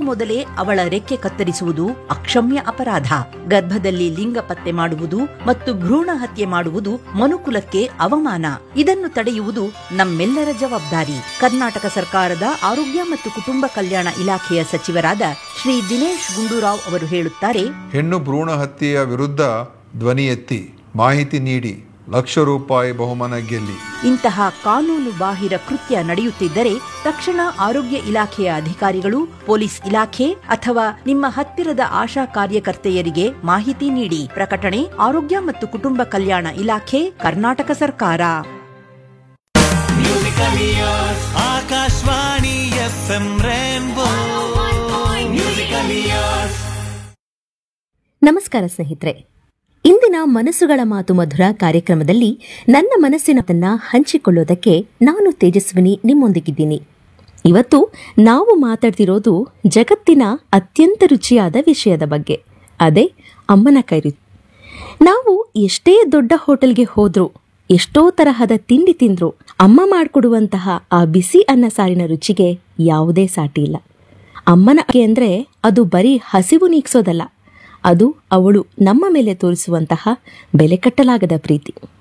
ಮೊದಲೇ ಅವಳ ರೆಕ್ಕೆ ಕತ್ತರಿಸುವುದು ಅಕ್ಷಮ್ಯ ಅಪರಾಧ ಗರ್ಭದಲ್ಲಿ ಲಿಂಗ ಪತ್ತೆ ಮಾಡುವುದು ಮತ್ತು ಭ್ರೂಣ ಹತ್ಯೆ ಮಾಡುವುದು ಮನುಕುಲಕ್ಕೆ ಅವಮಾನ ಇದನ್ನು ತಡೆಯುವುದು ನಮ್ಮೆಲ್ಲರ ಜವಾಬ್ದಾರಿ ಕರ್ನಾಟಕ ಸರ್ಕಾರದ ಆರೋಗ್ಯ ಮತ್ತು ಕುಟುಂಬ ಕಲ್ಯಾಣ ಇಲಾಖೆಯ ಸಚಿವರಾದ ಶ್ರೀ ದಿನೇಶ್ ಗುಂಡೂರಾವ್ ಅವರು ಹೇಳುತ್ತಾರೆ ಹೆಣ್ಣು ಭ್ರೂಣ ಹತ್ಯೆಯ ವಿರುದ್ಧ ಧ್ವನಿ ಎತ್ತಿ ಮಾಹಿತಿ ನೀಡಿ ಲಕ್ಷ ರೂಪಾಯಿ ಬಹುಮಾನ ಗೆಲ್ಲಿ ಇಂತಹ ಕಾನೂನು ಬಾಹಿರ ಕೃತ್ಯ ನಡೆಯುತ್ತಿದ್ದರೆ ತಕ್ಷಣ ಆರೋಗ್ಯ ಇಲಾಖೆಯ ಅಧಿಕಾರಿಗಳು ಪೊಲೀಸ್ ಇಲಾಖೆ ಅಥವಾ ನಿಮ್ಮ ಹತ್ತಿರದ ಆಶಾ ಕಾರ್ಯಕರ್ತೆಯರಿಗೆ ಮಾಹಿತಿ ನೀಡಿ ಪ್ರಕಟಣೆ ಆರೋಗ್ಯ ಮತ್ತು ಕುಟುಂಬ ಕಲ್ಯಾಣ ಇಲಾಖೆ ಕರ್ನಾಟಕ ಸರ್ಕಾರ Akashvani F M rainbow musical years ನಮಸ್ಕಾರ ಸ್ನೇಹಿತರೆ ಇಂದಿನ ಮನಸ್ಸುಗಳ ಮಾತು ಮಧುರ ಕಾರ್ಯಕ್ರಮದಲ್ಲಿ ನನ್ನ ಮನಸ್ಸಿನದನ್ನ ಹಂಚಿಕೊಳ್ಳೋದಕ್ಕೆ ನಾನು ತೇಜಸ್ವಿನಿ ನಿಮ್ಮೊಂದಿಗಿದ್ದೀನಿ ಇವತ್ತು ನಾವು ಮಾತಾಡ್ತಿರೋದು ಜಗತ್ತಿನ ಅತ್ಯಂತ ರುಚಿಯಾದ ವಿಷಯದ ಬಗ್ಗೆ ಅದೇ ಅಮ್ಮನ ಕೈರು ನಾವು ಎಷ್ಟೇ ದೊಡ್ಡ ಹೋಟೆಲ್ಗೆ ಹೋದ್ರೂ ಎಷ್ಟೋ ತರಹದ ತಿಂಡಿ ತಿಂದ್ರು ಅಮ್ಮ ಮಾಡಿಕೊಡುವಂತಹ ಆ ಬಿಸಿ ಅನ್ನ ಸಾರಿನ ರುಚಿಗೆ ಯಾವುದೇ ಸಾಟಿ ಇಲ್ಲ ಅಮ್ಮನ ಅಡುಗೆ ಅಂದ್ರೆ ಅದು ಬರೀ ಹಸಿವು ನೀಗ್ಸೋದಲ್ಲ ಅದು ಅವಳು ನಮ್ಮ ಮೇಲೆ ತೋರಿಸುವಂತಹ ಬೆಲೆ ಕಟ್ಟಲಾಗದ ಪ್ರೀತಿ